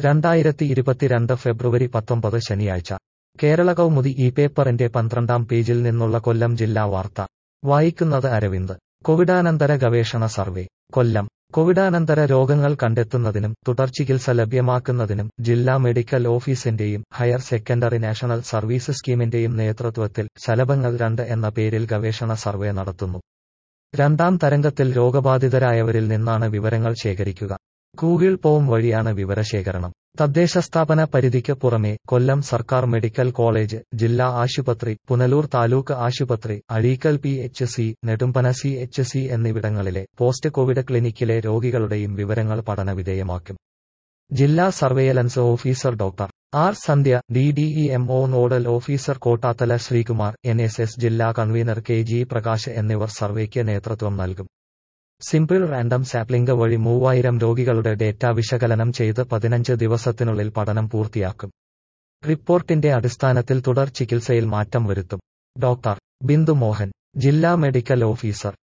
രണ്ടായിരത്തി ഇരുപത്തിരണ്ട് ഫെബ്രുവരി പത്തൊമ്പത് ശനിയാഴ്ച കേരള കൗമുദി ഈ പേപ്പറിന്റെ പന്ത്രണ്ടാം പേജിൽ നിന്നുള്ള കൊല്ലം ജില്ലാ വാർത്ത വായിക്കുന്നത് അരവിന്ദ് കോവിഡാനന്തര ഗവേഷണ സർവേ കൊല്ലം കോവിഡാനന്തര രോഗങ്ങൾ കണ്ടെത്തുന്നതിനും തുടർചികിത്സ ലഭ്യമാക്കുന്നതിനും ജില്ലാ മെഡിക്കൽ ഓഫീസിന്റെയും ഹയർ സെക്കൻഡറി നാഷണൽ സർവീസ് സ്കീമിന്റെയും നേതൃത്വത്തിൽ ശലഭങ്ങൾ രണ്ട് എന്ന പേരിൽ ഗവേഷണ സർവേ നടത്തുന്നു രണ്ടാം തരംഗത്തിൽ രോഗബാധിതരായവരിൽ നിന്നാണ് വിവരങ്ങൾ ശേഖരിക്കുക ഗൂഗിൾ ഫോം വഴിയാണ് വിവരശേഖരണം തദ്ദേശ സ്ഥാപന പരിധിക്ക് പുറമെ കൊല്ലം സർക്കാർ മെഡിക്കൽ കോളേജ് ജില്ലാ ആശുപത്രി പുനലൂർ താലൂക്ക് ആശുപത്രി Azhikkal P H C Nedumpana C H C എന്നിവിടങ്ങളിലെ പോസ്റ്റ് കോവിഡ് ക്ലിനിക്കിലെ രോഗികളുടെയും വിവരങ്ങൾ പഠനവിധേയമാക്കും ജില്ലാ surveillance officer doctor R Sandhya D D E M O nodal officer Kottathala Sreekumar N S S ജില്ലാ കൺവീനർ കെ ജി പ്രകാശ് എന്നിവർ സർവേക്ക് നേതൃത്വം നൽകും സിമ്പിൾ റാൻഡം സാപ്ലിംഗ് വഴി മൂവായിരം രോഗികളുടെ ഡേറ്റ വിശകലനം ചെയ്ത് പതിനഞ്ച് ദിവസത്തിനുള്ളിൽ പഠനം പൂർത്തിയാക്കും റിപ്പോർട്ടിന്റെ അടിസ്ഥാനത്തിൽ തുടർ ചികിത്സയിൽ മാറ്റം വരുത്തും ഡോക്ടർ ബിന്ദു മോഹൻ ജില്ലാ മെഡിക്കൽ ഓഫീസർ